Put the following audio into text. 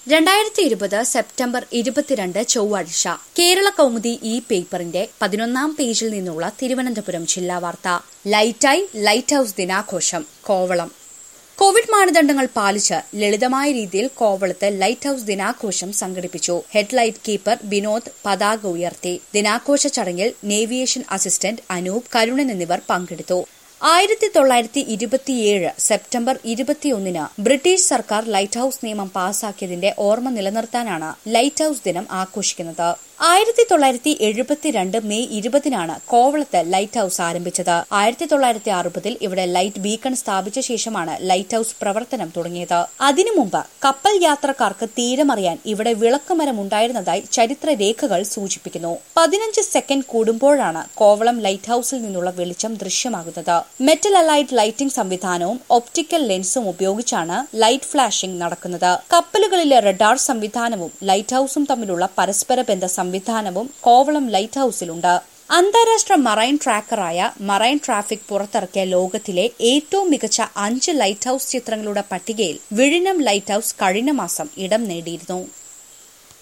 രണ്ടായിരത്തി ഇരുപത് സെപ്റ്റംബർ ഇരുപത്തിരണ്ട് ചൊവ്വാഴ്ച കേരള കൗമുദി ഈ പേപ്പറിന്റെ പതിനൊന്നാം പേജിൽ നിന്നുള്ള തിരുവനന്തപുരം ജില്ലാ വാർത്ത ലൈറ്റായി ലൈറ്റ് ഹൌസ് ദിനാഘോഷം കോവളം കോവിഡ് മാനദണ്ഡങ്ങൾ പാലിച്ച് ലളിതമായ രീതിയിൽ കോവളത്ത് ലൈറ്റ് ഹൌസ് ദിനാഘോഷം സംഘടിപ്പിച്ചു ഹെഡ്ലൈറ്റ് കീപ്പർ വിനോദ് പതാക ഉയർത്തി ദിനാഘോഷ ചടങ്ങിൽ നേവിയേഷൻ അസിസ്റ്റന്റ് അനൂപ് കരുണൻ എന്നിവർ പങ്കെടുത്തു ആയിരത്തി തൊള്ളായിരത്തി ഇരുപത്തിയേഴ് സെപ്റ്റംബർ ഇരുപത്തിയൊന്നിന് ബ്രിട്ടീഷ് സർക്കാർ ലൈറ്റ് ഹൌസ് നിയമം പാസാക്കിയതിന്റെ ഓർമ്മ നിലനിർത്താനാണ് ലൈറ്റ് ഹൌസ് ദിനം ആഘോഷിക്കുന്നത് ആയിരത്തി തൊള്ളായിരത്തി എഴുപത്തിരണ്ട് മെയ് ഇരുപതിനാണ് കോവളത്ത് ലൈറ്റ് ഹൌസ് ആരംഭിച്ചത് ആയിരത്തി തൊള്ളായിരത്തി അറുപതിൽ ഇവിടെ ലൈറ്റ് ബീക്കൺ സ്ഥാപിച്ച ശേഷമാണ് ലൈറ്റ് ഹൌസ് പ്രവർത്തനം തുടങ്ങിയത് അതിനു മുമ്പ് കപ്പൽ യാത്രക്കാർക്ക് തീരമറിയാൻ ഇവിടെ വിളക്കുമരം ഉണ്ടായിരുന്നതായി ചരിത്രരേഖകൾ സൂചിപ്പിക്കുന്നു പതിനഞ്ച് സെക്കൻഡ് കൂടുമ്പോഴാണ് കോവളം ലൈറ്റ് ഹൌസിൽ നിന്നുള്ള വെളിച്ചം ദൃശ്യമാകുന്നത് മെറ്റൽ അലൈറ്റ് ലൈറ്റിംഗ് സംവിധാനവും ഒപ്റ്റിക്കൽ ലെൻസും ഉപയോഗിച്ചാണ് ലൈറ്റ് ഫ്ലാഷിംഗ് നടക്കുന്നത് കപ്പലുകളിലെ റഡാർ സംവിധാനവും ലൈറ്റ് ഹൌസും തമ്മിലുള്ള പരസ്പര ബന്ധ സംവിധാനവും കോവളം ലൈറ്റ് ഹൌസിലുണ്ട് അന്താരാഷ്ട്ര മറൈൻ ട്രാക്കറായ മറൈൻ ട്രാഫിക് പുറത്തിറക്കിയ ലോകത്തിലെ ഏറ്റവും മികച്ച അഞ്ച് ലൈറ്റ് ഹൌസ് ചിത്രങ്ങളുടെ പട്ടികയിൽ വിഴിഞ്ഞം ലൈറ്റ് ഹൌസ് കഴിഞ്ഞ മാസം ഇടം നേടിയിരുന്നു